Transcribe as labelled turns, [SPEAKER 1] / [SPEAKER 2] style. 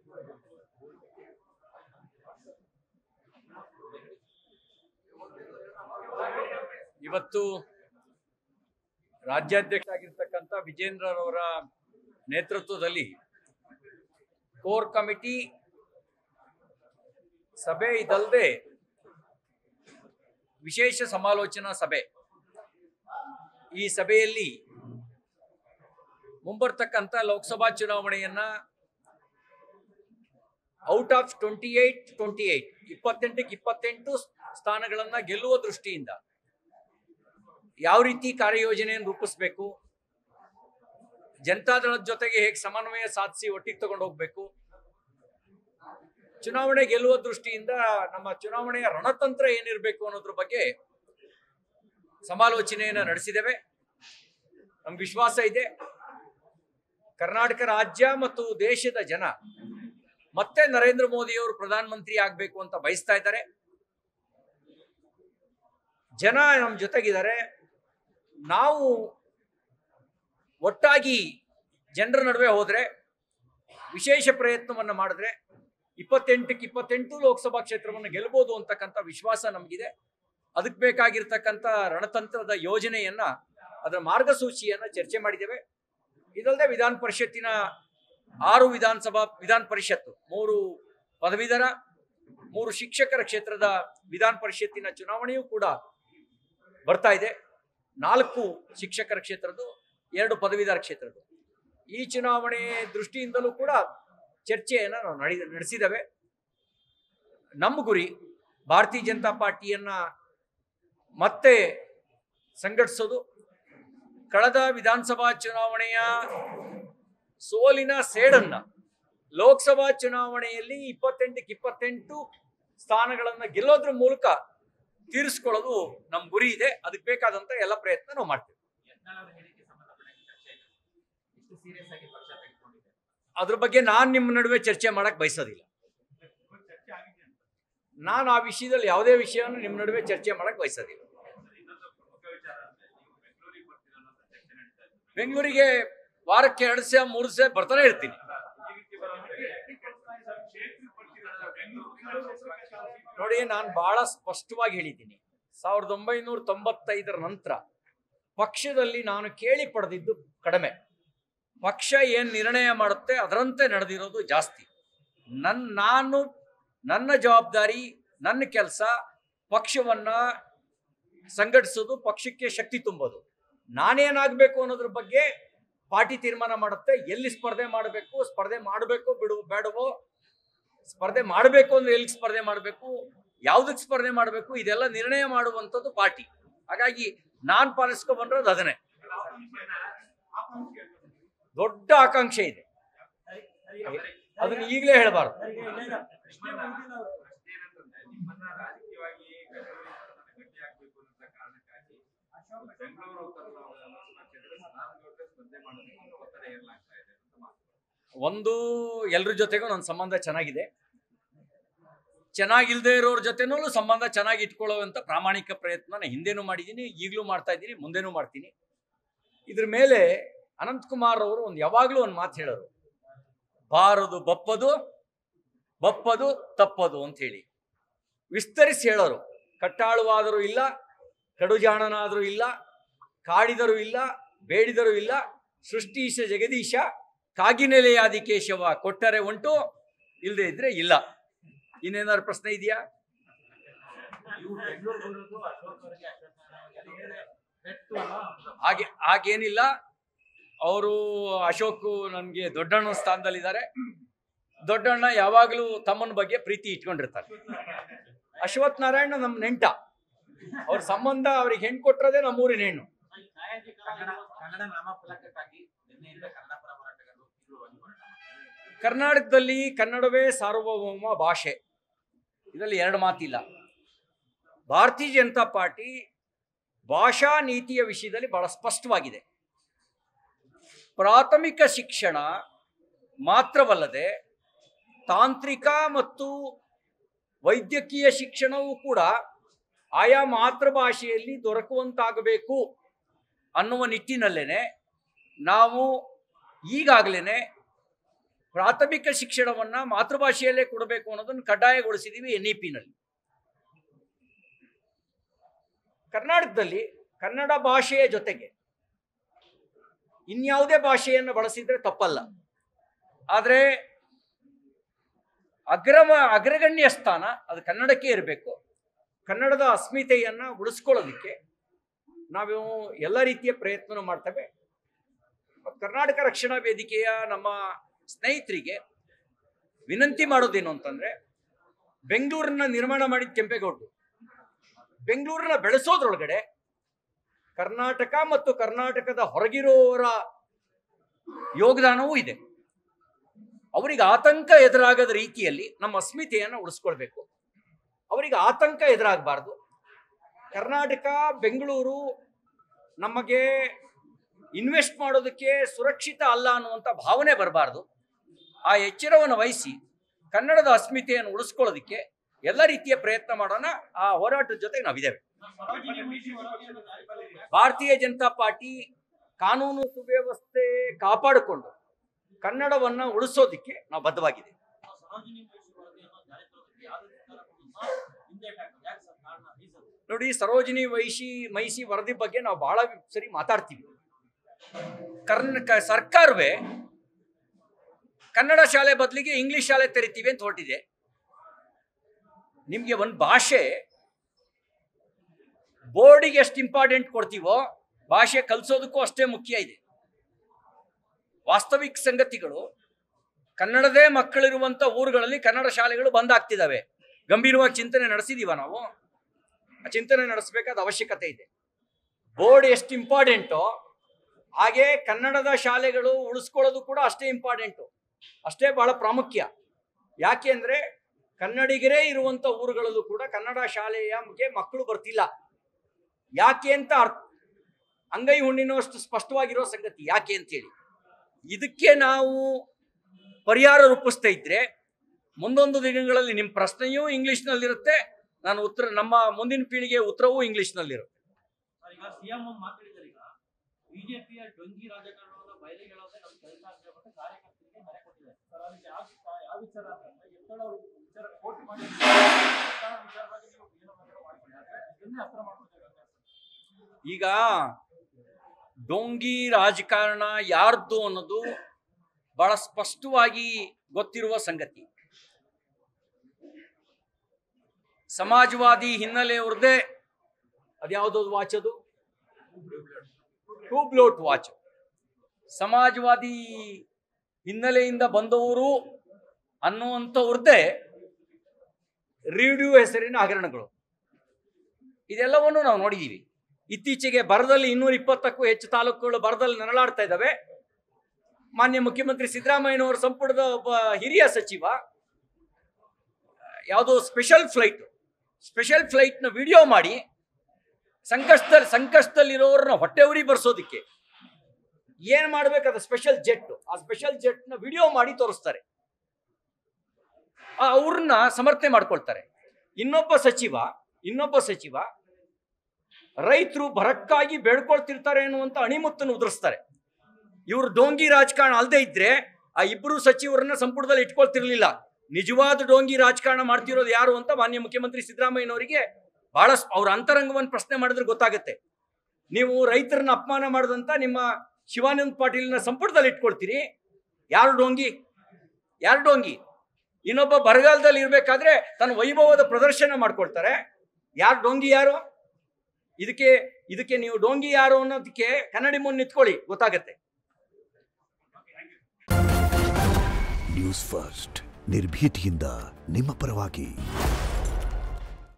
[SPEAKER 1] ಇವತ್ತು ರಾಜ್ಯಾಧ್ಯಕ್ಷ ಆಗಿರ್ತಕ್ಕಂಥ ವಿಜೇಂದ್ರರವರ ನೇತೃತ್ವದಲ್ಲಿ ಕೋರ್ ಕಮಿಟಿ ಸಭೆ ಇದಲ್ಲದೆ ವಿಶೇಷ ಸಮಾಲೋಚನಾ ಸಭೆ ಈ ಸಭೆಯಲ್ಲಿ ಮುಂಬರ್ತಕ್ಕಂಥ ಲೋಕಸಭಾ ಚುನಾವಣೆಯನ್ನ out of twenty eight twenty eight ಇಪ್ಪತ್ತೆಂಟಕ್ಕೆ ಇಪ್ಪತ್ತೆಂಟು ಸ್ಥಾನಗಳನ್ನ ಗೆಲ್ಲುವ ದೃಷ್ಟಿಯಿಂದ ಯಾವ ರೀತಿ ಕಾರ್ಯಯೋಜನೆಯನ್ನು ರೂಪಿಸಬೇಕು ಜನತಾದಳದ ಜೊತೆಗೆ ಹೇಗೆ ಸಮನ್ವಯ ಸಾಧಿಸಿ ಒಟ್ಟಿಗೆ ತಗೊಂಡು ಹೋಗ್ಬೇಕು ಚುನಾವಣೆ ಗೆಲ್ಲುವ ದೃಷ್ಟಿಯಿಂದ ನಮ್ಮ ಚುನಾವಣೆಯ ರಣತಂತ್ರ ಏನಿರಬೇಕು ಅನ್ನೋದ್ರ ಬಗ್ಗೆ ಸಮಾಲೋಚನೆಯನ್ನು ನಡೆಸಿದ್ದೇವೆ ನಮ್ಗೆ ವಿಶ್ವಾಸ ಇದೆ ಕರ್ನಾಟಕ ರಾಜ್ಯ ಮತ್ತು ದೇಶದ ಜನ ಮತ್ತೆ ನರೇಂದ್ರ ಮೋದಿಯವರು ಪ್ರಧಾನಮಂತ್ರಿ ಆಗಬೇಕು ಅಂತ ಬಯಸ್ತಾ ಇದ್ದಾರೆ ಜನ ನಮ್ಮ ಜೊತೆಗಿದ್ದಾರೆ ನಾವು ಒಟ್ಟಾಗಿ ಜನರ ನಡುವೆ ಹೋದ್ರೆ ವಿಶೇಷ ಪ್ರಯತ್ನವನ್ನು ಮಾಡಿದ್ರೆ ಇಪ್ಪತ್ತೆಂಟಕ್ಕೆ ಇಪ್ಪತ್ತೆಂಟು ಲೋಕಸಭಾ ಕ್ಷೇತ್ರವನ್ನು ಗೆಲ್ಬೋದು ಅಂತಕ್ಕಂಥ ವಿಶ್ವಾಸ ನಮಗಿದೆ ಅದಕ್ಕೆ ಬೇಕಾಗಿರ್ತಕ್ಕಂಥ ರಣತಂತ್ರದ ಯೋಜನೆಯನ್ನ ಅದರ ಮಾರ್ಗಸೂಚಿಯನ್ನ ಚರ್ಚೆ ಮಾಡಿದ್ದೇವೆ ಇದಲ್ಲದೆ ವಿಧಾನ ಪರಿಷತ್ತಿನ ಆರು ವಿಧಾನಸಭಾ ವಿಧಾನ ಪರಿಷತ್ತು ಮೂರು ಪದವೀಧರ ಮೂರು ಶಿಕ್ಷಕರ ಕ್ಷೇತ್ರದ ವಿಧಾನ ಪರಿಷತ್ತಿನ ಚುನಾವಣೆಯೂ ಕೂಡ ಬರ್ತಾ ಇದೆ ನಾಲ್ಕು ಶಿಕ್ಷಕರ ಕ್ಷೇತ್ರದ್ದು ಎರಡು ಪದವೀಧರ ಕ್ಷೇತ್ರದ್ದು ಈ ಚುನಾವಣೆ ದೃಷ್ಟಿಯಿಂದಲೂ ಕೂಡ ಚರ್ಚೆಯನ್ನು ನಾವು ನಡೆ ನಡೆಸಿದ್ದೇವೆ ನಮ್ಮ ಗುರಿ ಭಾರತೀಯ ಜನತಾ ಪಾರ್ಟಿಯನ್ನ ಮತ್ತೆ ಸಂಘಟಿಸೋದು ಕಳೆದ ವಿಧಾನಸಭಾ ಚುನಾವಣೆಯ ಸೋಲಿನ ಸೇಡನ್ನ ಲೋಕಸಭಾ ಚುನಾವಣೆಯಲ್ಲಿ ಇಪ್ಪತ್ತೆಂಟಕ್ಕೆ ಇಪ್ಪತ್ತೆಂಟು ಸ್ಥಾನಗಳನ್ನ ಗೆಲ್ಲೋದ್ರ ಮೂಲಕ ತೀರಿಸ್ಕೊಳ್ಳೋದು ನಮ್ಮ ಗುರಿ ಇದೆ ಅದಕ್ಕೆ ಬೇಕಾದಂತ ಎಲ್ಲ ಪ್ರಯತ್ನ ನಾವು ಮಾಡ್ತೀವಿ
[SPEAKER 2] ಯತ್ನಾಳ್ ಅವರ ಹೇಳಿಕೆ ಸಂಬಂಧಪಟ್ಟ ಚರ್ಚೆ ಇದೆ ಇಷ್ಟು ಸೀರಿಯಸ್ ಆಗಿ ಪಕ್ಷ ತೆಗೆದುಕೊಂಡಿದೆ
[SPEAKER 1] ಅದ್ರ ಬಗ್ಗೆ ನಾನು ನಿಮ್ಮ ನಡುವೆ ಚರ್ಚೆ ಮಾಡಕ್ ಬಯಸೋದಿಲ್ಲ
[SPEAKER 2] ಚರ್ಚೆ ಆಗಿದೆ ಅಂತ
[SPEAKER 1] ನಾನು ಆ ವಿಷಯದಲ್ಲಿ ಯಾವುದೇ ವಿಷಯವನ್ನು ನಿಮ್ಮ ನಡುವೆ ಚರ್ಚೆ ಮಾಡಕ್ ಬಯಸೋದಿಲ್ಲ
[SPEAKER 2] ಇನ್ನೊಂದು ಪ್ರಮುಖ ವಿಚಾರ ಅಂದ್ರೆ ನೀವು ಬೆಂಗಳೂರಿಗೆ ಬರ್ತೀರ ಅನ್ನೋ ಚರ್ಚೆ ನಡೀತಾ ಇದೆ
[SPEAKER 1] ಬೆಂಗಳೂರಿಗೆ ವಾರಕ್ಕೆ ಎರಡು ಸಲ ಮೂರು ಸಲ ಬರ್ತಾನೆ ಇರ್ತೀನಿ
[SPEAKER 2] ಈ ರೀತಿ ಬರೋದ್ರೆ ಕ್ಷೇತ್ರಕ್ಕೆ ಬರ್ತೀರಲ್ಲ ಬೆಂಗಳೂರು
[SPEAKER 1] ನೋಡಿ ನಾನು ಬಹಳ ಸ್ಪಷ್ಟವಾಗಿ ಹೇಳಿದ್ದೀನಿ ಸಾವಿರದ ಒಂಬೈನೂರ ತೊಂಬತ್ತೈದರ ನಂತರ ಪಕ್ಷದಲ್ಲಿ ನಾನು ಕೇಳಿ ಪಡೆದಿದ್ದು ಕಡಿಮೆ ಪಕ್ಷ ಏನು ನಿರ್ಣಯ ಮಾಡುತ್ತೆ ಅದರಂತೆ ನಡೆದಿರೋದು ಜಾಸ್ತಿ ನನ್ನ ನಾನು ನನ್ನ ಜವಾಬ್ದಾರಿ ನನ್ನ ಕೆಲಸ ಪಕ್ಷವನ್ನ ಸಂಘಟಿಸೋದು ಪಕ್ಷಕ್ಕೆ ಶಕ್ತಿ ತುಂಬೋದು ನಾನೇನಾಗಬೇಕು ಅನ್ನೋದ್ರ ಬಗ್ಗೆ ಪಾರ್ಟಿ ತೀರ್ಮಾನ ಮಾಡುತ್ತೆ ಎಲ್ಲಿ ಸ್ಪರ್ಧೆ ಮಾಡಬೇಕು ಸ್ಪರ್ಧೆ ಮಾಡಬೇಕು ಬಿಡು ಬೇಡವೋ ಸ್ಪರ್ಧೆ ಮಾಡಬೇಕು ಅಂದ್ರೆ ಎಲ್ಲಿ ಸ್ಪರ್ಧೆ ಮಾಡಬೇಕು ಯಾವ್ದಕ್ಕೆ ಸ್ಪರ್ಧೆ ಮಾಡಬೇಕು ಇದೆಲ್ಲ ನಿರ್ಣಯ ಮಾಡುವಂಥದ್ದು ಪಾರ್ಟಿ ಹಾಗಾಗಿ ನಾನ್ ಪಾಲಿಸ್ಕೊ ಬಂದಿರೋದು ಅದನ್ನೇ ದೊಡ್ಡ ಆಕಾಂಕ್ಷೆ ಇದೆ ಅದನ್ನ ಈಗಲೇ ಹೇಳಬಾರ್ದು
[SPEAKER 2] ಏನಂತಂದ್ರೆ ನಿಮ್ಮನ್ನ ರಾಜಕೀಯವಾಗಿ ಬೆಂಗಳೂರಿಗೆ ಗಟ್ಟಿ ಆಗ್ಬೇಕು ಅನ್ನೋ ಕಾರಣಕ್ಕಾಗಿ ಬೆಂಗಳೂರು ಉತ್ತರ ಲೋಕಸಭಾ ಕ್ಷೇತ್ರದ ನಾಮಗೌಡರ ಸ್ಪರ್ಧೆ ಮಾಡೋದಕ್ಕೆ ಒಂದು ಒತ್ತಡ ಏರ್ಲಾಗ್ತಾ ಇದೆ ಅಂತ ಮಾತು
[SPEAKER 1] ಒಂದು ಎಲ್ರ ಜೊತೆಗೂ ನನ್ನ ಸಂಬಂಧ ಚೆನ್ನಾಗಿದೆ ಚೆನ್ನಾಗಿಲ್ದೇ ಇರೋರ ಜೊತೆನೂ ಸಂಬಂಧ ಚೆನ್ನಾಗಿ ಇಟ್ಕೊಳ್ಳುವಂತ ಪ್ರಾಮಾಣಿಕ ಪ್ರಯತ್ನ ನಾನು ಹಿಂದೆನೂ ಮಾಡಿದ್ದೀನಿ ಈಗಲೂ ಮಾಡ್ತಾ ಇದ್ದೀನಿ ಮುಂದೆನೂ ಮಾಡ್ತೀನಿ ಇದ್ರ ಮೇಲೆ ಅನಂತಕುಮಾರ್ ಅವರು ಒಂದು ಯಾವಾಗಲೂ ಒಂದು ಮಾತು ಹೇಳೋರು ಬಾರದು ಬಪ್ಪದು ಬಪ್ಪದು ತಪ್ಪದು ಅಂತ ಹೇಳಿ ವಿಸ್ತರಿಸಿ ಹೇಳೋರು ಕಟ್ಟಾಳುವಾದರೂ ಇಲ್ಲ ಕಡುಜಾಣನಾದರೂ ಇಲ್ಲ ಕಾಡಿದರೂ ಇಲ್ಲ ಬೇಡಿದರೂ ಇಲ್ಲ ಸೃಷ್ಟೀಶ ಜಗದೀಶ ಕಾಗಿನೆಲೆಯಾದಿ ಕೇಶವ ಕೊಟ್ಟರೆ ಉಂಟು ಇಲ್ಲದೆ ಇದ್ರೆ ಇಲ್ಲ ಇನ್ನೇನಾದ್ರು ಪ್ರಶ್ನೆ ಇದೆಯಾ
[SPEAKER 2] ನೀವು ಬೆಂಗಳೂರು ಬರೋದು ಅಶೋಕ್ ಅವರಿಗೆ ಅಶೋಕ್ ಅವರಿಗೆ ಪೆಟ್ಟು ಅನ್ನೋ
[SPEAKER 1] ಹಾಗೆ ಹಾಗೇನಿಲ್ಲ ಅವರು ಅಶೋಕ್ ನನಗೆ ದೊಡ್ಡಣ್ಣ ಸ್ಥಾನದಲ್ಲಿದ್ದಾರೆ ದೊಡ್ಡಣ್ಣ ಯಾವಾಗಲೂ ತಮ್ಮನ ಬಗ್ಗೆ ಪ್ರೀತಿ ಇಟ್ಕೊಂಡಿರ್ತಾರೆ ಅಶ್ವಥ್ ನಾರಾಯಣ ನಮ್ಮ ನೆಂಟ ಅವ್ರ ಸಂಬಂಧ ಅವ್ರಿಗೆ ಹೆಣ್ಣು ಕೊಟ್ಟಿರೋದೇ ನಮ್ಮೂರಿನ ಹೆಣ್ಣು
[SPEAKER 2] ಕನ್ನಡ ಕನ್ನಡ ನಾಮಫಲಕಕ್ಕಾಗಿ ನಿನ್ನೆಯಿಂದ ಕನ್ನಡ ಪರ ಹೋರಾಟಗಾರರು ತೀವ್ರವಾಗಿ ಹೋರಾಟ ಮಾಡ್ತಾರೆ
[SPEAKER 1] ಕರ್ನಾಟಕದಲ್ಲಿ ಕನ್ನಡವೇ ಸಾರ್ವಭೌಮ ಭಾಷೆ ಇದರಲ್ಲಿ ಎರಡು ಮಾತಿಲ್ಲ ಭಾರತೀಯ ಜನತಾ ಪಾರ್ಟಿ ಭಾಷಾ ನೀತಿಯ ವಿಷಯದಲ್ಲಿ ಬಹಳ ಸ್ಪಷ್ಟವಾಗಿದೆ ಪ್ರಾಥಮಿಕ ಶಿಕ್ಷಣ ಮಾತ್ರವಲ್ಲದೆ ತಾಂತ್ರಿಕ ಮತ್ತು ವೈದ್ಯಕೀಯ ಶಿಕ್ಷಣವೂ ಕೂಡ ಆಯಾ ಮಾತೃಭಾಷೆಯಲ್ಲಿ ದೊರಕುವಂತಾಗಬೇಕು ಅನ್ನುವ ನಿಟ್ಟಿನಲ್ಲೇನೆ ನಾವು ಈಗಾಗಲೇ ಪ್ರಾಥಮಿಕ ಶಿಕ್ಷಣವನ್ನ ಮಾತೃಭಾಷೆಯಲ್ಲೇ ಕೊಡಬೇಕು ಅನ್ನೋದನ್ನು ಕಡ್ಡಾಯಗೊಳಿಸಿದೀವಿ ಎನ್ ಇ ಪಿನಲ್ಲಿ ಕರ್ನಾಟಕದಲ್ಲಿ ಕನ್ನಡ ಭಾಷೆಯ ಜೊತೆಗೆ ಇನ್ಯಾವುದೇ ಭಾಷೆಯನ್ನು ಬಳಸಿದ್ರೆ ತಪ್ಪಲ್ಲ ಆದರೆ ಅಗ್ರಮ ಅಗ್ರಗಣ್ಯ ಸ್ಥಾನ ಅದು ಕನ್ನಡಕ್ಕೆ ಇರಬೇಕು ಕನ್ನಡದ ಅಸ್ಮಿತೆಯನ್ನ ಉಳಿಸ್ಕೊಳ್ಳೋದಕ್ಕೆ ನಾವು ಎಲ್ಲ ರೀತಿಯ ಪ್ರಯತ್ನ ಮಾಡ್ತೇವೆ ಮತ್ತು ಕರ್ನಾಟಕ ರಕ್ಷಣಾ ವೇದಿಕೆಯ ನಮ್ಮ ಸ್ನೇಹಿತರಿಗೆ ವಿನಂತಿ ಮಾಡೋದೇನು ಅಂತಂದ್ರೆ ಬೆಂಗಳೂರನ್ನ ನಿರ್ಮಾಣ ಮಾಡಿದ ಕೆಂಪೇಗೌಡರು ಬೆಂಗಳೂರನ್ನ ಬೆಳೆಸೋದ್ರೊಳಗಡೆ ಕರ್ನಾಟಕ ಮತ್ತು ಕರ್ನಾಟಕದ ಹೊರಗಿರುವವರ ಯೋಗದಾನವೂ ಇದೆ ಅವರಿಗೆ ಆತಂಕ ಎದುರಾಗದ ರೀತಿಯಲ್ಲಿ ನಮ್ಮ ಅಸ್ಮಿತೆಯನ್ನು ಉಳಿಸ್ಕೊಳ್ಬೇಕು ಅವರಿಗೆ ಆತಂಕ ಎದುರಾಗಬಾರ್ದು ಕರ್ನಾಟಕ ಬೆಂಗಳೂರು ನಮಗೆ ಇನ್ವೆಸ್ಟ್ ಮಾಡೋದಕ್ಕೆ ಸುರಕ್ಷಿತ ಅಲ್ಲ ಅನ್ನುವಂಥ ಭಾವನೆ ಬರಬಾರ್ದು ಆ ಎಚ್ಚರವನ್ನು ವಹಿಸಿ ಕನ್ನಡದ ಅಸ್ಮಿತೆಯನ್ನು ಉಳಿಸ್ಕೊಳ್ಳೋದಕ್ಕೆ ಎಲ್ಲ ರೀತಿಯ ಪ್ರಯತ್ನ ಮಾಡೋಣ ಆ ಹೋರಾಟದ ಜೊತೆಗೆ ನಾವಿದ್ದೇವೆ ಭಾರತೀಯ ಜನತಾ ಪಾರ್ಟಿ ಕಾನೂನು ಸುವ್ಯವಸ್ಥೆ ಕಾಪಾಡಿಕೊಂಡು ಕನ್ನಡವನ್ನ ಉಳಿಸೋದಿಕ್ಕೆ ನಾವು ಬದ್ಧವಾಗಿದೆ ನೋಡಿ ಸರೋಜಿನಿ ವೈಶಿ ಮೈಸಿ ವರದಿ ಬಗ್ಗೆ ನಾವು ಬಹಳ ಸರಿ ಮಾತಾಡ್ತೀವಿ ಕರ್ನ ಕ- ಸರ್ಕಾರವೇ ಕನ್ನಡ ಶಾಲೆ ಬದಲಿಗೆ ಇಂಗ್ಲಿಷ್ ಶಾಲೆ ತೆರಿತೀವಿ ಅಂತ ಹೊರಟಿದೆ ನಿಮ್ಗೆ ಒಂದು ಭಾಷೆ ಬೋರ್ಡಿಗೆ ಎಷ್ಟು ಇಂಪಾರ್ಟೆಂಟ್ ಕೊಡ್ತೀವೋ ಭಾಷೆ ಕಲಿಸೋದಕ್ಕೂ ಅಷ್ಟೇ ಮುಖ್ಯ ಇದೆ ವಾಸ್ತವಿಕ ಸಂಗತಿಗಳು ಕನ್ನಡದೇ ಮಕ್ಕಳಿರುವಂತ ಊರುಗಳಲ್ಲಿ ಕನ್ನಡ ಶಾಲೆಗಳು ಬಂದ್ ಆಗ್ತಿದಾವೆ ಗಂಭೀರವಾಗಿ ಚಿಂತನೆ ನಡೆಸಿದೀವ ನಾವು ಆ ಚಿಂತನೆ ನಡೆಸಬೇಕಾದ ಅವಶ್ಯಕತೆ ಇದೆ ಬೋರ್ಡ್ ಎಷ್ಟು ಇಂಪಾರ್ಟೆಂಟೋ ಹಾಗೆ ಕನ್ನಡದ ಶಾಲೆಗಳು ಉಳಿಸ್ಕೊಳ್ಳೋದು ಕೂಡ ಅಷ್ಟೇ ಇಂಪಾರ್ಟೆಂಟು ಅಷ್ಟೇ ಬಹಳ ಪ್ರಾಮುಖ್ಯ ಯಾಕೆ ಅಂದ್ರೆ ಕನ್ನಡಿಗರೇ ಇರುವಂತ ಊರುಗಳಲ್ಲೂ ಕೂಡ ಕನ್ನಡ ಶಾಲೆಯ ಮಕ್ಕಳು ಬರ್ತಿಲ್ಲ ಯಾಕೆ ಅಂತ ಅರ್ಥ ಅಂಗೈ ಹುಣ್ಣಿನಷ್ಟು ಸ್ಪಷ್ಟವಾಗಿರೋ ಸಂಗತಿ ಯಾಕೆ ಅಂತೇಳಿ ಇದಕ್ಕೆ ನಾವು ಪರಿಹಾರ ರೂಪಿಸ್ತಾ ಇದ್ರೆ ಮುಂದೊಂದು ದಿನಗಳಲ್ಲಿ ನಿಮ್ಮ ಪ್ರಶ್ನೆಯೂ ಇಂಗ್ಲಿಷ್ನಲ್ಲಿರುತ್ತೆ ನಾನು ಉತ್ತರ ನಮ್ಮ ಮುಂದಿನ ಪೀಳಿಗೆ ಉತ್ತರವೂ ಇಂಗ್ಲಿಷ್ನಲ್ಲಿರುತ್ತೆ
[SPEAKER 3] ಸರ್, ಈಗ ಸಿಎಂ ಮಾತಾಡಿದ್ದಾರೆ ಈಗ ಬಿಜೆಪಿಯ ಡೊಂಗಿ ರಾಜಕಾರಣವನ್ನ ಬಯಲಿಗೆ ಹೇಳೋದೇ ನಮ್ಮ ಕೆಲಸ ಅಂತ ಹೇಳ್ಬಿಟ್ಟು ಕಾರ್ಯಕರ್ತರಿಗೆ ಮರೆ ಕೊಟ್ಟಿದ್ದಾರೆ ಸರ್ ಅದಕ್ಕೆ ಯಾವ ಯಾವ ವಿಚಾರ ಅಂತಂದ್ರೆ ಎತ್ತಳ ವಿಚಾರ ಕೋರ್ಟ್ ಮಾಡಿ ವಿಚಾರವಾಗಿ ನೀವು ಏನೋ ಮಾಡ್ಕೊಳ್ಳಿ ಆದ್ರೆ ಇದನ್ನೇ ಅಸ್ತ್ರ ಮಾಡ್ಕೊಳ್ತಾರೆ
[SPEAKER 1] ಈಗ ಡೋಂಗಿ ರಾಜಕಾರಣ ಯಾರ್ದು ಅನ್ನೋದು ಬಹಳ ಸ್ಪಷ್ಟವಾಗಿ ಗೊತ್ತಿರುವ ಸಂಗತಿ ಸಮಾಜವಾದಿ ಹಿನ್ನೆಲೆಯವ್ರದ್ದೇ ಅದ್ಯಾವುದೋ ವಾಚ್ ಅದು ಟ್ಯೂಬ್ಲೋಟ್ ವಾಚ್ ಸಮಾಜವಾದಿ ಹಿನ್ನೆಲೆಯಿಂದ ಬಂದವರು ಅನ್ನುವಂಥವ್ರದ್ದೇ ರೇಡಿಯೋ ಹೆಸರಿನ ಹಗರಣಗಳು ಇದೆಲ್ಲವನ್ನು ನಾವು ನೋಡಿದ್ದೀವಿ ಇತ್ತೀಚೆಗೆ ಬರದಲ್ಲಿ ಇನ್ನೂರ ಇಪ್ಪತ್ತಕ್ಕೂ ಹೆಚ್ಚು ತಾಲೂಕುಗಳು ಬರದಲ್ಲಿ ನರಳಾಡ್ತಾ ಇದ್ದಾವೆ ಮಾನ್ಯ ಮುಖ್ಯಮಂತ್ರಿ ಸಿದ್ದರಾಮಯ್ಯನವರ ಸಂಪುಟದ ಒಬ್ಬ ಹಿರಿಯ ಸಚಿವ ಯಾವುದೋ ಸ್ಪೆಷಲ್ ಫ್ಲೈಟ್ ಸ್ಪೆಷಲ್ ಫ್ಲೈಟ್ನ ವಿಡಿಯೋ ಮಾಡಿ ಸಂಕಷ್ಟದಲ್ಲಿ ಸಂಕಷ್ಟದಲ್ಲಿರೋರನ್ನ ಹೊಟ್ಟೆ ಉರಿ ಬರ್ಸೋದಿಕ್ಕೆ ಏನ್ ಮಾಡ್ಬೇಕಾದ ಸ್ಪೆಷಲ್ ಜೆಟ್ ಆ ಸ್ಪೆಷಲ್ ಜೆಟ್ನ ವಿಡಿಯೋ ಮಾಡಿ ತೋರಿಸ್ತಾರೆ ಆ ಅವ್ರನ್ನ ಸಮರ್ಥನೆ ಮಾಡ್ಕೊಳ್ತಾರೆ ಇನ್ನೊಬ್ಬ ಸಚಿವ ಇನ್ನೊಬ್ಬ ಸಚಿವ ರೈತರು ಬರಕ್ಕಾಗಿ ಬೇಡ್ಕೊಳ್ತಿರ್ತಾರೆ ಅನ್ನುವಂತ ಅಣಿಮುತ್ತನ್ನು ಉದುರಿಸ್ತಾರೆ ಇವರು ಡೋಂಗಿ ರಾಜಕಾರಣ ಅಲ್ಲದೆ ಇದ್ರೆ ಆ ಇಬ್ಬರು ಸಚಿವರನ್ನ ಸಂಪುಟದಲ್ಲಿ ಇಟ್ಕೊಳ್ತಿರ್ಲಿಲ್ಲ ನಿಜವಾದ ಡೋಂಗಿ ರಾಜಕಾರಣ ಮಾಡ್ತಿರೋದು ಯಾರು ಅಂತ ಮಾನ್ಯ ಮುಖ್ಯಮಂತ್ರಿ ಸಿದ್ದರಾಮಯ್ಯನವರಿಗೆ ಬಹಳ ಸ್- ಅವ್ರ ಅಂತರಂಗವನ್ನು ಪ್ರಶ್ನೆ ಮಾಡಿದ್ರೆ ಗೊತ್ತಾಗುತ್ತೆ ನೀವು ರೈತರನ್ನ ಅಪಮಾನ ಮಾಡದಂತ ನಿಮ್ಮ ಶಿವಾನಂದ ಪಾಟೀಲ್ನ ಸಂಪುಟದಲ್ಲಿ ಇಟ್ಕೊಳ್ತೀರಿ ಯಾರು ಡೋಂಗಿ ಯಾರು ಡೋಂಗಿ ಇನ್ನೊಬ್ಬ ಬರಗಾಲದಲ್ಲಿ ಇರ್ಬೇಕಾದ್ರೆ ತನ್ನ ವೈಭವದ ಪ್ರದರ್ಶನ ಮಾಡ್ಕೊಳ್ತಾರೆ ಯಾರು ಡೋಂಗಿ ಯಾರು ಇದಕ್ಕೆ ಇದಕ್ಕೆ ನೀವು ಡೋಂಗಿ ಯಾರು ಅನ್ನೋದಕ್ಕೆ ಕನ್ನಡಿ ಮುಂದೆ ನಿಂತ್ಕೊಳ್ಳಿ ಗೊತ್ತಾಗತ್ತೆ
[SPEAKER 4] ನ್ಯೂಸ್ ಫಸ್ಟ್ ನಿರ್ಭೀತಿಯಿಂದ ನಿಮ್ಮ ಪರವಾಗಿ